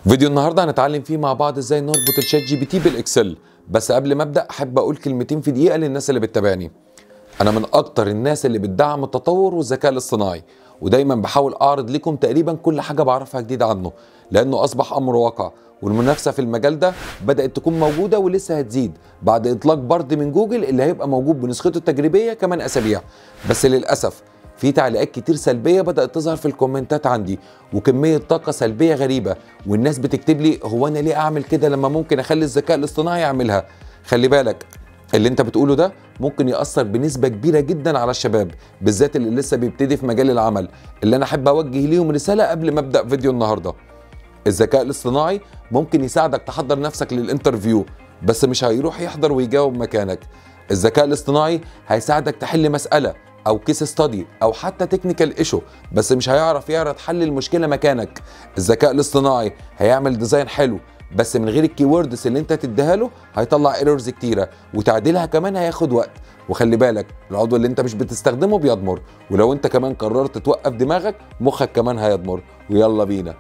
فيديو النهارده هنتعلم فيه مع بعض ازاي نربط الشات جي بي تي بالاكسل بس قبل ما ابدا احب اقول كلمتين في دقيقه للناس اللي بتتابعني انا من اكتر الناس اللي بتدعم التطور والذكاء الاصطناعي ودايما بحاول اعرض لكم تقريبا كل حاجه بعرفها جديد عنه لانه اصبح امر واقع والمنافسه في المجال ده بدات تكون موجوده ولسه هتزيد بعد اطلاق برد من جوجل اللي هيبقى موجود بنسخته التجريبيه كمان اسابيع بس للاسف في تعليقات كتير سلبيه بدات تظهر في الكومنتات عندي وكميه طاقه سلبيه غريبه والناس بتكتب لي هو انا ليه اعمل كده لما ممكن اخلي الذكاء الاصطناعي يعملها خلي بالك اللي انت بتقوله ده ممكن ياثر بنسبه كبيره جدا على الشباب بالذات اللي لسه بيبتدي في مجال العمل اللي انا احب اوجه ليهم رساله قبل ما ابدا فيديو النهارده الذكاء الاصطناعي ممكن يساعدك تحضر نفسك للانترفيو بس مش هيروح يحضر ويجاوب مكانك الذكاء الاصطناعي هيساعدك تحل مساله او كيس ستادي او حتى تكنيكال ايشو بس مش هيعرف يعرض حل المشكله مكانك الذكاء الاصطناعي هيعمل ديزاين حلو بس من غير الكيوردز اللي انت تديها له هيطلع ايرورز كتيره وتعديلها كمان هياخد وقت وخلي بالك العضو اللي انت مش بتستخدمه بيضمر ولو انت كمان قررت توقف دماغك مخك كمان هيضمر ويلا بينا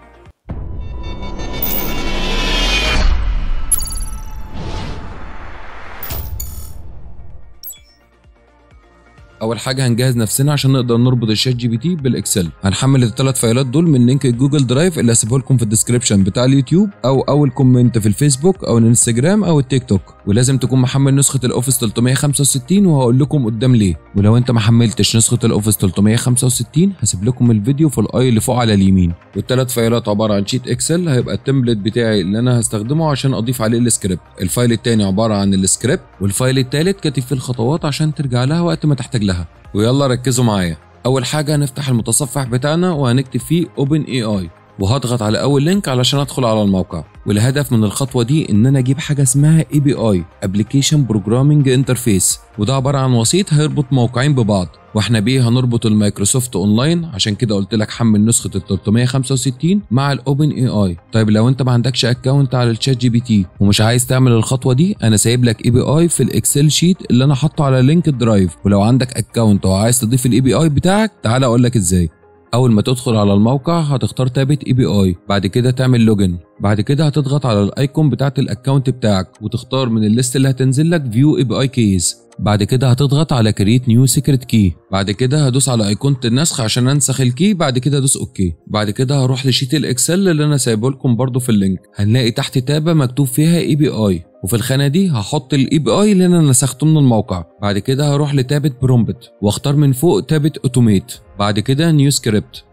اول حاجه هنجهز نفسنا عشان نقدر نربط الشات جي بي تي بالاكسل هنحمل الثلاث فايلات دول من لينك الجوجل درايف اللي هسيبه لكم في الديسكربشن بتاع اليوتيوب او اول كومنت في الفيسبوك او الانستجرام او التيك توك ولازم تكون محمل نسخه الاوفيس 365 وهقول لكم قدام ليه ولو انت ما حملتش نسخه الاوفيس 365 هسيب لكم الفيديو في الاي اللي فوق على اليمين والثلاث فايلات عباره عن شيت اكسل هيبقى التمبلت بتاعي اللي انا هستخدمه عشان اضيف عليه السكريبت الفايل الثاني عباره عن السكريبت والفايل الثالث كاتب فيه الخطوات عشان ترجع لها وقت ما تحتاج لها ويلا ركزوا معايا اول حاجه هنفتح المتصفح بتاعنا وهنكتب فيه اوبن اي اي وهضغط على اول لينك علشان ادخل على الموقع والهدف من الخطوه دي ان انا اجيب حاجه اسمها اي بي اي ابلكيشن بروجرامنج انترفيس وده عباره عن وسيط هيربط موقعين ببعض واحنا بيه هنربط المايكروسوفت اونلاين عشان كده قلت لك حمل نسخه ال 365 مع الاوبن اي اي طيب لو انت ما عندكش اكونت على الشات جي بي تي ومش عايز تعمل الخطوه دي انا سايب لك اي بي اي في الاكسل شيت اللي انا حاطه على لينك الدرايف ولو عندك اكونت وعايز تضيف الاي بي اي بتاعك تعالى اقول لك ازاي اول ما تدخل على الموقع هتختار تابة اي بي اي بعد كده تعمل لوجن بعد كده هتضغط على الايكون بتاعت الاكونت بتاعك وتختار من الليست اللي هتنزل لك فيو اي بي اي كيز بعد كده هتضغط على كريت نيو سيكريت كي بعد كده هدوس على ايقونه النسخ عشان انسخ الكي بعد كده ادوس اوكي بعد كده هروح لشيت الاكسل اللي انا سايبه لكم برده في اللينك هنلاقي تحت تابه مكتوب فيها اي بي اي وفي الخانه دي هحط الاي بي اي اللي انا نسخته من الموقع بعد كده هروح لتابه برومبت واختار من فوق تابه اوتوميت بعد كده نيو سكريبت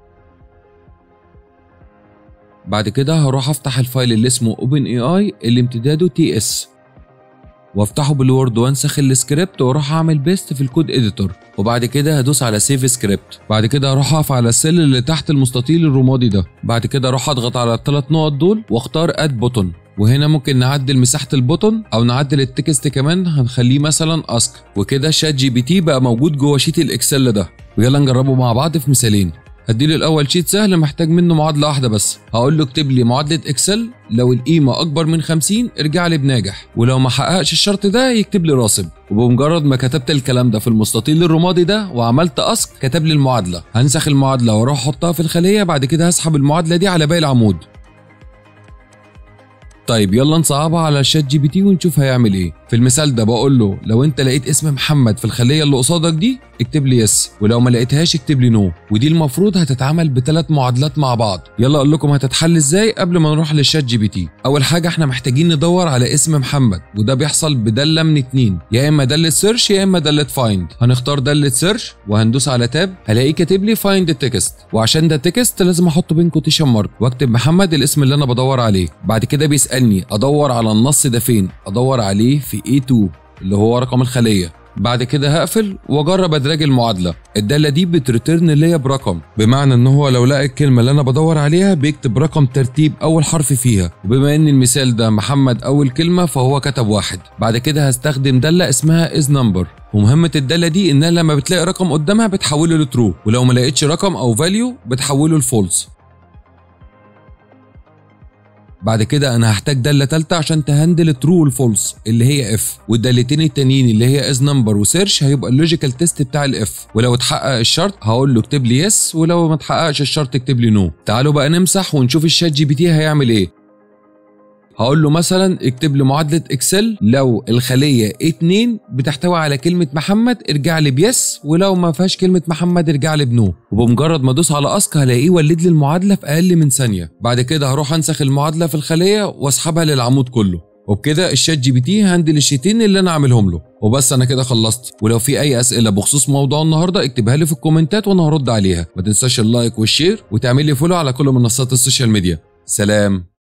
بعد كده هروح افتح الفايل اللي اسمه اوبن اي اي اللي امتداده تي اس وافتحه بالوورد وانسخ السكريبت واروح اعمل بيست في الكود اديتور وبعد كده هدوس على سيف سكريبت بعد كده هروح اقف على السيل اللي تحت المستطيل الرمادي ده بعد كده اروح اضغط على الثلاث نقط دول واختار اد بوتون وهنا ممكن نعدل مساحه البوتون او نعدل التكست كمان هنخليه مثلا اسك وكده شات جي بي تي بقى موجود جوه شيت الاكسل ده ويلا نجربه مع بعض في مثالين هديله الاول شيت سهل محتاج منه معادله واحده بس هقول له اكتب لي معادله اكسل لو القيمه اكبر من 50 ارجع لي بناجح ولو ما حققش الشرط ده يكتب لي راسب وبمجرد ما كتبت الكلام ده في المستطيل الرمادي ده وعملت اسك كتب لي المعادله هنسخ المعادله واروح احطها في الخليه بعد كده هسحب المعادله دي على باقي العمود طيب يلا نصعبها على الشات جي بي تي ونشوف هيعمل ايه في المثال ده بقول له لو انت لقيت اسم محمد في الخليه اللي قصادك دي اكتب لي يس ولو ما لقيتهاش اكتب لي نو ودي المفروض هتتعمل بثلاث معادلات مع بعض يلا اقول لكم هتتحل ازاي قبل ما نروح للشات جي بي تي اول حاجه احنا محتاجين ندور على اسم محمد وده بيحصل بداله من اتنين يا اما داله سيرش يا اما داله فايند هنختار داله سيرش وهندوس على تاب هلاقيه كاتب لي فايند تكست وعشان ده تكست لازم احطه بين كوتيشن مارك واكتب محمد الاسم اللي انا بدور عليه بعد كده بيسالني ادور على النص ده فين ادور عليه في A2 اللي هو رقم الخليه بعد كده هقفل واجرب ادراج المعادله الداله دي بتريتيرن ليا برقم بمعنى ان هو لو لقى الكلمه اللي انا بدور عليها بيكتب رقم ترتيب اول حرف فيها وبما ان المثال ده محمد اول كلمه فهو كتب واحد بعد كده هستخدم داله اسمها از نمبر ومهمة الدالة دي إنها لما بتلاقي رقم قدامها بتحوله لترو ولو ما لقيتش رقم أو فاليو بتحوله لفولس بعد كده انا هحتاج داله ثالثه عشان تهندل ترو والفولس اللي هي اف والدالتين التانيين اللي هي از نمبر وسيرش هيبقى اللوجيكال تيست بتاع الاف ولو اتحقق الشرط هقول له اكتب لي يس ولو ما اتحققش الشرط اكتب لي نو تعالوا بقى نمسح ونشوف الشات جي بي تي هيعمل ايه هقول له مثلا اكتب لي معادله اكسل لو الخليه 2 بتحتوي على كلمه محمد ارجع لي بيس ولو ما فيهاش كلمه محمد ارجع لي بنو وبمجرد ما ادوس على اسك هلاقيه ولد لي المعادله في اقل من ثانيه بعد كده هروح انسخ المعادله في الخليه واسحبها للعمود كله وبكده الشات جي بي تي هندل الشيتين اللي انا عاملهم له وبس انا كده خلصت ولو في اي اسئله بخصوص موضوع النهارده اكتبها لي في الكومنتات وانا هرد عليها ما تنساش اللايك والشير وتعمل لي فولو على كل منصات السوشيال ميديا سلام